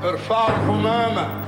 ارفعوا الحمامة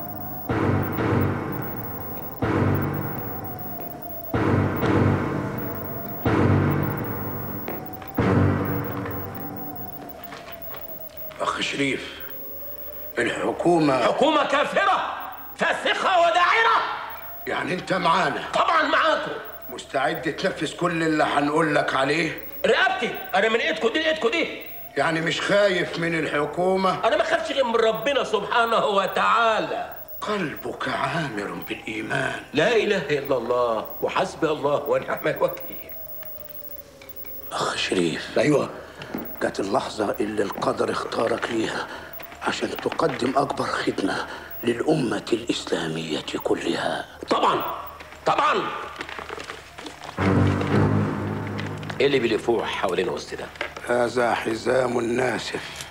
أخ شريف الحكومة حكومة كافرة فاسقة وداعرة يعني أنت معانا طبعا معاكم مستعد تنفذ كل اللي هنقول لك عليه رقبتي انا من ايدكم دي لايدكم دي يعني مش خايف من الحكومة انا ما خافش غير من ربنا سبحانه وتعالى قلبك عامر بالإيمان لا اله الا الله وحسبي الله ونعم الوكيل أخ شريف ايوه جت اللحظة اللي القدر اختارك ليها عشان تقدم أكبر خدمة للأمة الإسلامية كلها طبعا طبعا ايه اللي بيلفوه حوالين وسط ده هذا حزام ناسف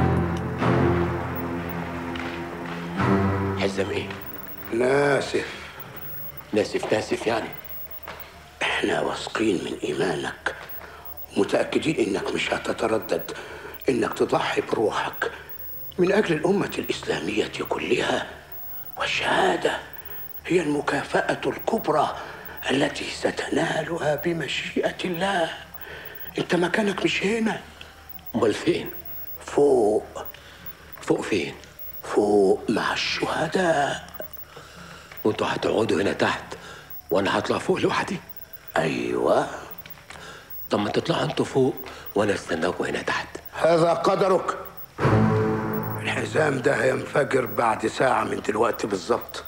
حزام ايه ناسف ناسف ناسف يعني احنا واثقين من ايمانك متاكدين انك مش هتتردد انك تضحي بروحك من اجل الامه الاسلاميه كلها والشهاده هي المكافاه الكبرى التي ستنالها بمشيئه الله انت مكانك مش هنا امال فين فوق فوق فين فوق مع الشهداء وانتوا هتقعدوا هنا تحت وانا هطلع فوق لوحدي ايوه طب ما تطلعوا انتوا فوق وانا استناكوا هنا تحت هذا قدرك الحزام ده هينفجر بعد ساعة من دلوقتي بالظبط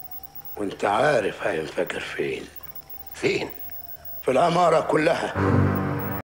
وانت عارف هينفجر فين فين في العمارة كلها